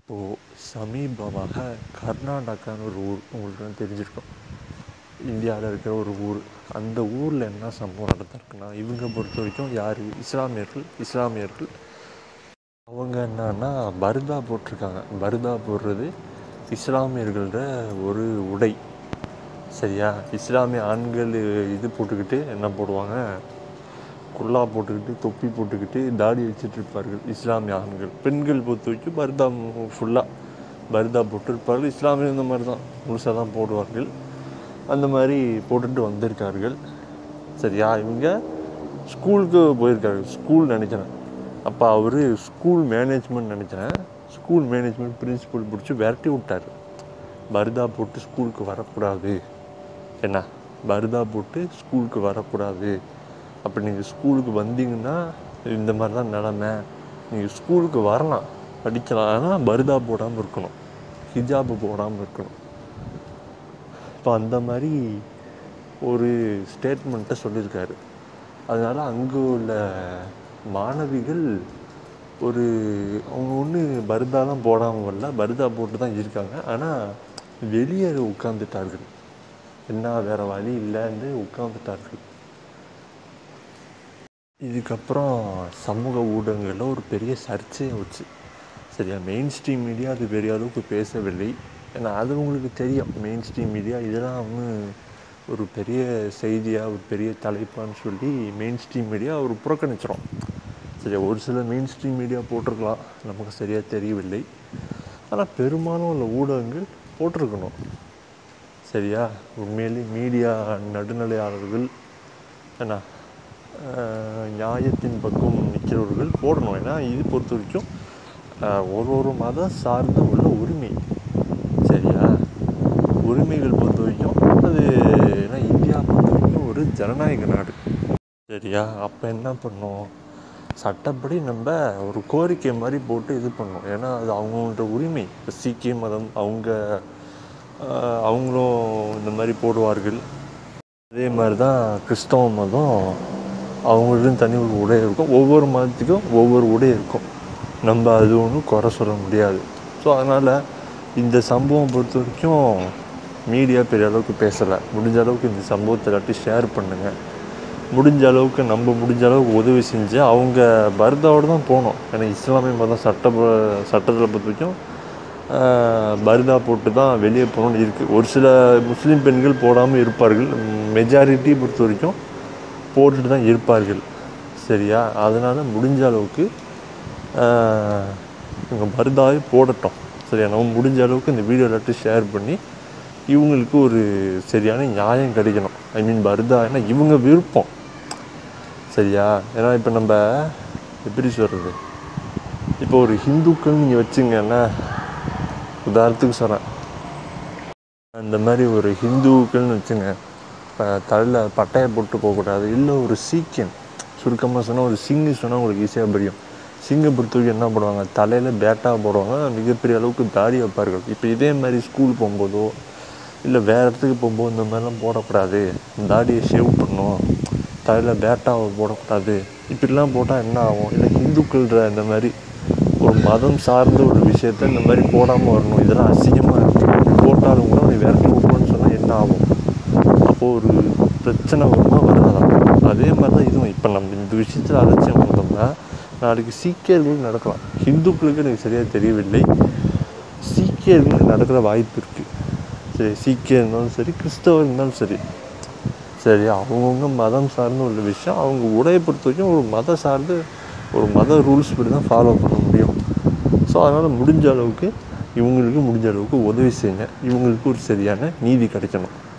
இப்போது சமீபமாக கர்நாடகான்னு ஒரு ஊர் உங்களுக்கு தெரிஞ்சிருக்கும் இந்தியாவில் இருக்கிற ஒரு ஊர் அந்த ஊரில் என்ன சம்பவம் நடந்திருக்குன்னா இவங்க பொறுத்த வரைக்கும் யார் இஸ்லாமியர்கள் இஸ்லாமியர்கள் அவங்க என்னன்னா பர்தா போட்டிருக்காங்க பர்தா போடுறது இஸ்லாமியர்களோட ஒரு உடை சரியா இஸ்லாமிய ஆண்கள் இது போட்டுக்கிட்டு என்ன போடுவாங்க குல்லா போட்டுக்கிட்டு தொப்பி போட்டுக்கிட்டு தாடி வச்சுட்டு இருப்பார்கள் இஸ்லாமிய ஆண்கள் பெண்கள் பொறுத்த வரைக்கும் பர்தா ஃபுல்லாக பர்தா போட்டிருப்பார்கள் இஸ்லாமிய இந்த மாதிரி தான் முழுசாக தான் போடுவார்கள் அந்த மாதிரி போட்டுட்டு வந்திருக்கார்கள் சரியா இவங்க ஸ்கூலுக்கு போயிருக்காரு ஸ்கூல் நினைக்கிறேன் அப்போ அவர் ஸ்கூல் மேனேஜ்மெண்ட் நினைக்கிறேன் ஸ்கூல் மேனேஜ்மெண்ட் பிரின்சிபல் பிடிச்சி விரட்டி விட்டார் பர்தா போட்டு ஸ்கூலுக்கு வரக்கூடாது என்ன பர்தா போட்டு ஸ்கூலுக்கு வரக்கூடாது அப்படி நீங்கள் ஸ்கூலுக்கு வந்தீங்கன்னா இந்த மாதிரி தான் நிலமை நீங்கள் ஸ்கூலுக்கு வரலாம் படிக்கலாம் ஆனால் பர்தா போடாமல் இருக்கணும் ஹிஜாபு போடாமல் இருக்கணும் இப்போ அந்த மாதிரி ஒரு ஸ்டேட்மெண்ட்டை சொல்லியிருக்காரு அதனால் அங்கே உள்ள மாணவிகள் ஒரு அவங்க ஒன்று பர்தாலாம் போடாமல் வரல பர்தா போட்டு தான் இருக்காங்க ஆனால் வெளியே உட்கார்ந்துட்டார்கள் என்ன வேறு வழி இல்லைன்னு உட்கார்ந்துட்டார்கள் இதுக்கப்புறம் சமூக ஊடகங்களில் ஒரு பெரிய சர்ச்சையை வச்சு சரியா மெயின் ஸ்ட்ரீம் மீடியா அது பெரிய அளவுக்கு பேசவில்லை ஏன்னா அது உங்களுக்கு தெரியும் மெயின் ஸ்ட்ரீம் மீடியா இதெல்லாம் வந்து ஒரு பெரிய செய்தியாக ஒரு பெரிய தலைப்பான்னு சொல்லி மெயின் ஸ்ட்ரீம் மீடியா ஒரு புறக்கணிச்சிடும் சரியா ஒரு சில மெயின் ஸ்ட்ரீம் மீடியா போட்டிருக்கலாம் நமக்கு சரியாக தெரியவில்லை ஆனால் பெரும்பாலும் உள்ள ஊடகங்கள் போட்டிருக்கணும் சரியா உண்மையிலே மீடியா நடுநிலையாளர்கள் என்ன நியாயத்தின் பக்கம் நிற்கிறவர்கள் போடணும் ஏன்னா இது பொறுத்த வரைக்கும் ஒரு ஒரு மதம் சார்ந்த உள்ள உரிமை சரியா உரிமைகள் பொறுத்த வரைக்கும் அது ஏன்னா இந்தியா பொறுத்த வரைக்கும் ஒரு ஜனநாயக நாடு சரியா அப்போ என்ன பண்ணோம் சட்டப்படி நம்ம ஒரு கோரிக்கை மாதிரி போட்டு இது பண்ணோம் ஏன்னா அது அவங்களோட உரிமை இப்போ சீக்கிய மதம் அவங்க அவங்களும் இந்த மாதிரி போடுவார்கள் அதே மாதிரி தான் கிறிஸ்தவ மதம் அவங்களுக்கும் தனி ஒரு உடை இருக்கும் ஒவ்வொரு மதத்துக்கும் ஒவ்வொரு உடை இருக்கும் நம்ம அது ஒன்றும் குறை சொல்ல முடியாது ஸோ அதனால் இந்த சம்பவம் பொறுத்த வரைக்கும் மீடியா பெரிய அளவுக்கு பேசலை முடிஞ்ச அளவுக்கு இந்த சம்பவத்தை எல்லாத்தையும் ஷேர் பண்ணுங்கள் முடிஞ்ச அளவுக்கு நம்ம முடிஞ்ச அளவுக்கு உதவி செஞ்சு அவங்க பர்தாவோடு தான் போனோம் ஏன்னா இஸ்லாமிய மதம் சட்ட சட்டத்தில் பொறுத்த வரைக்கும் பர்தா போட்டு தான் வெளியே போகணும்னு இருக்குது ஒரு சில முஸ்லீம் பெண்கள் போடாமல் இருப்பார்கள் மெஜாரிட்டி பொறுத்த வரைக்கும் போட்டுட்டு தான் இருப்பார்கள் சரியா அதனால் முடிஞ்ச அளவுக்கு இவங்க பர்தாவே போடட்டும் சரியா நம்ம முடிஞ்ச அளவுக்கு இந்த வீடியோ எல்லாத்தையும் ஷேர் பண்ணி இவங்களுக்கு ஒரு சரியான நியாயம் கிடைக்கணும் ஐ மீன் பர்தா ஏன்னா இவங்க விருப்பம் சரியா ஏன்னா இப்போ நம்ம எப்படி சொல்கிறது இப்போ ஒரு ஹிந்துக்கள் நீங்கள் வச்சுங்கன்னா உதாரணத்துக்கு சொல்கிறேன் அந்த மாதிரி ஒரு ஹிந்துக்கள்னு வச்சுங்க இப்போ தலையில் பட்டையை போட்டு போகக்கூடாது இல்லை ஒரு சீக்கியன் சுருக்கமாக சொன்னால் ஒரு சிங்கு சொன்னால் உங்களுக்கு ஈஸியாக புரியும் சிங்கை பொறுத்த வரைக்கும் என்ன பண்ணுவாங்க தலையில் பேட்டாக போடுவாங்க மிகப்பெரிய அளவுக்கு தாடி வைப்பார்கள் இப்போ இதே மாதிரி ஸ்கூல் போகும்போதோ இல்லை வேறு இடத்துக்கு போகும்போது இந்த மாதிரிலாம் போடக்கூடாது தாடியை ஷேவ் பண்ணணும் தலையில் பேட்டாவை போடக்கூடாது இப்படிலாம் போட்டால் என்ன ஆகும் இல்லை ஹிந்துக்கள்ன்ற இந்த மாதிரி ஒரு மதம் சார்ந்த ஒரு விஷயத்த இந்த மாதிரி போடாமல் வரணும் இதெல்லாம் அசிங்கமாக இருக்குது போட்டாலும் கூட நீ விரட்டி விட்ணுன்னு சொன்னால் என்ன ஆகும் அப்போது ஒரு பிரச்சனை வருமா வராதான் அதே மாதிரி தான் இதுவும் இப்போ நம்ம இந்த விஷயத்தில் அலட்சியம் பண்ணோம்னா நாளைக்கு சீக்கியர்களுக்கு நடக்கலாம் ஹிந்துக்களுக்கு எனக்கு சரியாக தெரியவில்லை சீக்கியர்களுக்கு நடக்கிற வாய்ப்பு இருக்குது சரி சீக்கியர் இருந்தாலும் சரி கிறிஸ்தவர் இருந்தாலும் சரி சரி அவங்கவுங்க மதம் சார்ந்த உள்ள விஷயம் அவங்க உடையை பொறுத்த வரைக்கும் ஒரு மத சார்ந்து ஒரு மத ரூல்ஸ் படி தான் ஃபாலோ பண்ண முடியும் ஸோ அதனால் முடிஞ்ச அளவுக்கு இவங்களுக்கு முடிஞ்ச அளவுக்கு உதவி செய்யுங்க இவங்களுக்கு ஒரு சரியான நீதி கிடைக்கணும்